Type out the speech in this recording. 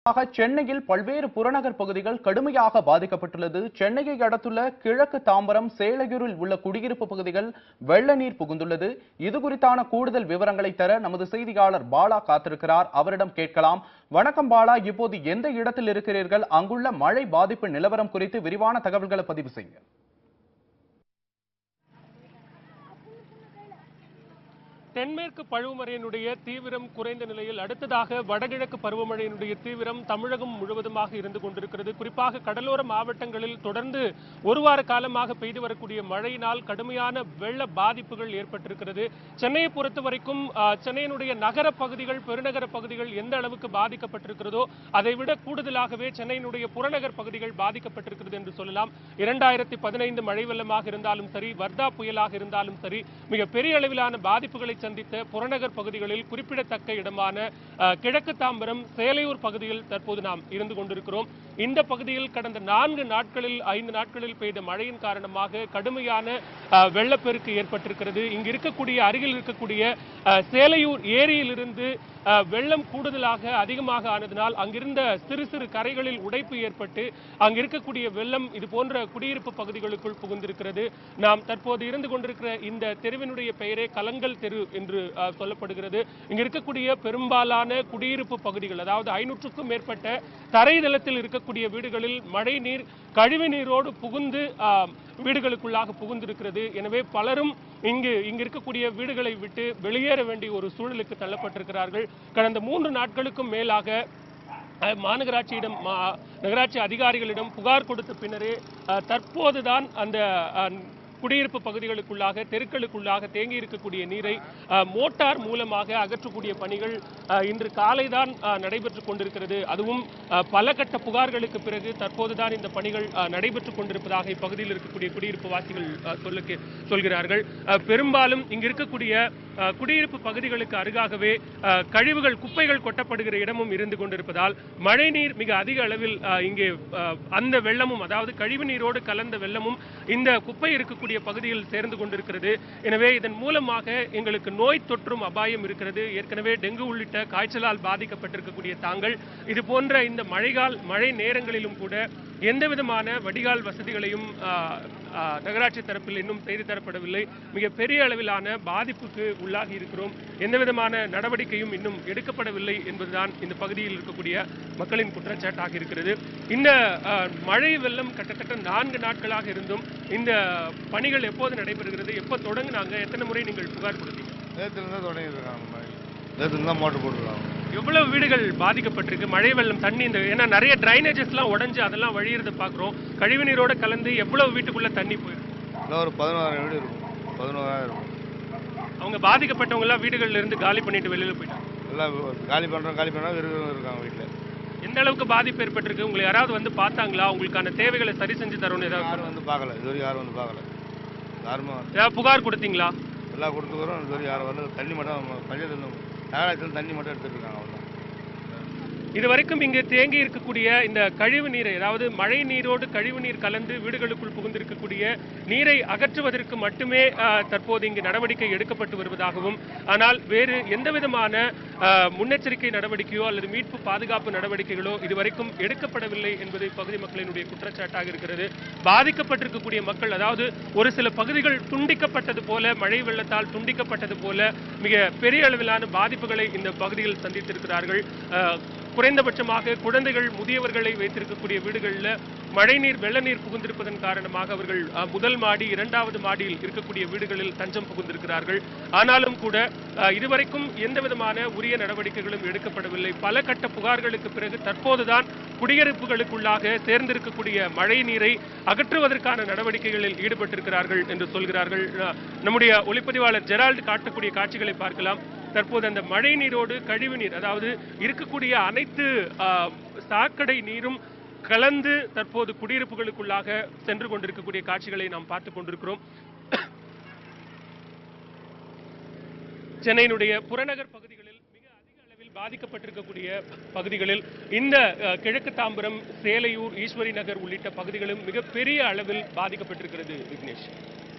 ஆக சென்னையில் பல்வேறு புறநகர் பகுதிகள் கடுமையாக பாதிக்கப்பட்டுள்ளது சென்னையை அடுத்துள்ள கிழக்கு தாம்பரம் சேலையூரில் உள்ள குடியிருப்பு பகுதிகள் வெள்ள நீர் புகுந்துள்ளது இது குறித்தான கூடுதல் விவரங்களை தர நமது செய்தியாளர் பாலா காத்திருக்கிறார் அவரிடம் கேட்கலாம் வணக்கம் பாலா இப்போது எந்த இடத்தில் இருக்கிறீர்கள் அங்குள்ள மழை பாதிப்பு நிலவரம் குறித்து விரிவான தகவல்களை பதிவு செய்யுங்க தென்மேற்கு பருவமழையினுடைய தீவிரம் குறைந்த நிலையில் அடுத்ததாக வடகிழக்கு பருவமழையினுடைய தீவிரம் தமிழகம் முழுவதுமாக இருந்து கொண்டிருக்கிறது குறிப்பாக கடலோர மாவட்டங்களில் தொடர்ந்து ஒரு வார காலமாக பெய்து வரக்கூடிய மழையினால் கடுமையான வெள்ள பாதிப்புகள் ஏற்பட்டிருக்கிறது சென்னையை பொறுத்த வரைக்கும் ஆஹ், சென்னையினுடைய நகர பகுதிகள் பெருநகர பகுதிகள் எந்த அளவுக்கு பாதிக்கப்பட்டிருக்கிறதோ அதை விட கூடுதலாகவே சென்னையினுடைய புறநகர் பகுதிகள் பாதிக்கப்பட்டிருக்கிறது என்று சொல்லலாம் இரண்டாயிரத்தி பதினைந்து மழை வெள்ளமாக இருந்தாலும் சரி வர்தா புயலாக இருந்தாலும் சரி மிக பெரிய அளவிலான பாதிப்புகளை சந்தித்த புறநகர் பகுதிகளில் குறிப்பிடத்தக்க இடமான அஹ், கிழக்கு தாம்பரம் சேலையூர் பகுதியில் தற்போது நாம் இருந்து கொண்டிருக்கிறோம் இந்த பகுதியில் கடந்த நான்கு நாட்களில் ஐந்து நாட்களில் பெய்த மழையின் காரணமாக கடுமையான அஹ், வெள்ளப்பெருக்கு ஏற்பட்டிருக்கிறது இங்கு இருக்கக்கூடிய அருகில் இருக்கக்கூடிய அஹ், சேலையூர் ஏரியிலிருந்து அஹ், வெள்ளம் கூடுதலாக அதிகமாக ஆனதினால் அங்கிருந்த சிறு சிறு கரைகளில் உடைப்பு ஏற்பட்டு அங்கு இருக்கக்கூடிய வெள்ளம் இது போன்ற குடியிருப்பு பகுதிகளுக்குள் புகுந்திருக்கிறது நாம் தற்போது இருந்து கொண்டிருக்கிற இந்த தெருவினுடைய பெயரே கலங்கல் தெரு என்று அஹ், சொல்லப்படுகிறது இங்கு இருக்கக்கூடிய பெரும்பாலான குடியிருப்பு பகுதிகள் அதாவது ஐநூற்றுக்கும் மேற்பட்ட தரைதளத்தில் இருக்கக்கூடிய வீடுகளில் மழை நீர் கழிவு நீரோடு புகுந்து அஹ், வீடுகளுக்குள்ளாக புகுந்திருக்கிறது எனவே பலரும் இங்கு இங்கு இருக்கக்கூடிய வீடுகளை விட்டு வெளியேற வேண்டிய ஒரு சூழலுக்கு தள்ளப்பட்டிருக்கிறார்கள் கடந்த மூன்று நாட்களுக்கும் மேலாக அஹ், மாநகராட்சியிடம் மா- நகராட்சி அதிகாரிகளிடம் புகார் கொடுத்த பின்னரே அஹ், தற்போதுதான் அந்த அஹ், குடியிருப்பு பகுதிகளுக்குள்ளாக தெருக்களுக்குள்ளாக தேங்கி இருக்கக்கூடிய நீரை அஹ், மோட்டார் மூலமாக அகற்றக்கூடிய பணிகள் அஹ், இன்று காலைதான் அஹ், நடைபெற்றுக் கொண்டிருக்கிறது அதுவும் அஹ், பல கட்ட புகார்களுக்கு பிறகு தற்போதுதான் இந்த பணிகள் அஹ், நடைபெற்றுக் கொண்டிருப்பதாக இப்பகுதியில் இருக்கக்கூடிய குடியிருப்பு வாசிகள் அஹ், சொல்லுக்கு சொல்கிறார்கள் அஹ், பெரும்பாலும் இங்கு இருக்கக்கூடிய அஹ், குடியிருப்பு பகுதிகளுக்கு அருகாகவே அஹ், கழிவுகள் குப்பைகள் கொட்டப்படுகிற இடமும் இருந்து கொண்டிருப்பதால் மழைநீர் மிக அதிக அளவில் அஹ், இங்கே அஹ், அந்த வெள்ளமும் அதாவது கழிவு நீரோடு கலந்த வெள்ளமும் இந்த குப்பை இருக்கக்கூடிய பகுதியில் சேர்ந்து கொண்டிருக்கிறது எனவே இதன் மூலமாக எங்களுக்கு நோய் தொற்றும் அபாயம் இருக்கிறது ஏற்கனவே டெங்கு உள்ளிட்ட காய்ச்சலால் பாதிக்கப்பட்டிருக்கக்கூடிய தாங்கள் இது போன்ற இந்த மழைகால் மழை நேரங்களிலும் கூட எந்த விதமான வடிகால் வசதிகளையும் ஆஹ், ஆஹ், நகராட்சி தரப்பில் இன்னும் செய்து தரப்படவில்லை மிக பெரிய அளவிலான பாதிப்புக்கு உள்ளாகி இருக்கிறோம் எந்த விதமான நடவடிக்கையும் இன்னும் எடுக்கப்படவில்லை என்பதுதான் இந்த பகுதியில் இருக்கக்கூடிய மக்களின் குற்றச்சாட்டாக இருக்கிறது இந்த ஆஹ், மழை வெள்ளம் கிட்டத்தட்ட நான்கு நாட்களாக இருந்தும் இந்த பணிகள் எப்போது நடைபெறுகிறது எப்போ தொடங்குனாங்க எத்தனை முறை நீங்கள் புகார் கொடுத்தீங்க நேற்றுல தான் தொடங்கியிருக்காங்க இந்த மாதிரி நேற்று தான் மோட்டர் போட்டுருக்காங்க எவ்வளவு வீடுகள் பாதிக்கப்பட்டிருக்கு மழை வெள்ளம் தண்ணி இந்த ஏன்னா நிறைய டிரைனேஜஸ்லாம் உடைஞ்சு அதெல்லாம் வழியிறத பார்க்குறோம் கழிவு நீரோட கலந்து எவ்வளவு வீட்டுக்குள்ள தண்ணி போயிருக்கு இல்லை ஒரு பதினோராயிரம் வீடு இருக்கும் பதினோராயிரம் இருக்கும் அவங்க பாதிக்கப்பட்டவங்க எல்லாம் வீடுகள்ல இருந்து காலி பண்ணிட்டு வெளியில போயிட்டாங்க எல்லாம் காலி பண்ணுறோம் காலி பண்ணால் விருதும் இருக்காங்க வீட்டில் எந்த அளவுக்கு பாதிப்பு ஏற்பட்டிருக்கு உங்களை யாராவது வந்து பார்த்தாங்களா உங்களுக்கான தேவைகளை சரி செஞ்சு தரணும் ஏதாவது யாரும் வந்து பார்க்கல இது வரைக்கும் யாரும் வந்து பார்க்கல யாருமே வரல. ஏதாவது புகார் கொடுத்தீங்களா எல்லாம் கொடுத்துக்கிறோம் இது வரைக்கும் யாரும் வரல தண்ணி மட்டும் பஞ்சாயத்து நகராட்சியில் தண்ணி மட்டும் எடுத்துட்டு இருக்காங்க அவ்வளோ இது வரைக்கும் இங்கு தேங்கி இருக்கக்கூடிய இந்த கழிவு நீரை அதாவது மழை நீரோடு கழிவு நீர் கலந்து வீடுகளுக்குள் புகுந்திருக்கக்கூடிய நீரை அகற்றுவதற்கு மட்டுமே ஆஹ், தற்போது இங்கு நடவடிக்கை எடுக்கப்பட்டு வருவதாகவும் ஆனால் வேறு எந்த விதமான ஆஹ், முன்னெச்சரிக்கை நடவடிக்கையோ அல்லது மீட்பு பாதுகாப்பு நடவடிக்கைகளோ இதுவரைக்கும் எடுக்கப்படவில்லை என்பது இப்பகுதி மக்களினுடைய குற்றச்சாட்டாக இருக்கிறது பாதிக்கப்பட்டிருக்கக்கூடிய மக்கள் அதாவது ஒரு சில பகுதிகள் துண்டிக்கப்பட்டது போல மழை வெள்ளத்தால் துண்டிக்கப்பட்டது போல மிக பெரிய அளவிலான பாதிப்புகளை இந்த பகுதியில் சந்தித்திருக்கிறார்கள் ஆஹ், குறைந்தபட்சமாக குழந்தைகள் முதியவர்களை வைத்திருக்கக்கூடிய வீடுகளில் மழைநீர் வெள்ள நீர் புகுந்திருப்பதன் காரணமாக அவர்கள் அஹ், முதல் மாடி இரண்டாவது மாடியில் இருக்கக்கூடிய வீடுகளில் தஞ்சம் புகுந்திருக்கிறார்கள் ஆனாலும் கூட அஹ், இதுவரைக்கும் எந்த விதமான உரிய நடவடிக்கைகளும் எடுக்கப்படவில்லை பல கட்ட புகார்களுக்கு பிறகு தற்போதுதான் குடியிருப்புகளுக்குள்ளாக சேர்ந்திருக்கக்கூடிய மழை நீரை அகற்றுவதற்கான நடவடிக்கைகளில் ஈடுபட்டிருக்கிறார்கள் என்று சொல்கிறார்கள் அஹ், நம்முடைய ஒளிப்பதிவாளர் ஜெரால்டு காட்டக்கூடிய காட்சிகளை பார்க்கலாம் தற்போது அந்த மழை நீரோடு கழிவு நீர் அதாவது இருக்கக்கூடிய அனைத்து ஆஹ், சாக்கடை நீரும் கலந்து தற்போது குடியிருப்புகளுக்குள்ளாக சென்று கொண்டிருக்கக்கூடிய காட்சிகளை நாம் பார்த்து கொண்டிருக்கிறோம் சென்னையினுடைய புறநகர் பகுதிகளில் மிக அதிக அளவில் பாதிக்கப்பட்டிருக்கக்கூடிய பகுதிகளில் இந்த அஹ், கிழக்கு தாம்பரம் சேலையூர் ஈஸ்வரி நகர் உள்ளிட்ட பகுதிகளும் மிகப்பெரிய அளவில் பாதிக்கப்பட்டிருக்கிறது விக்னேஷ்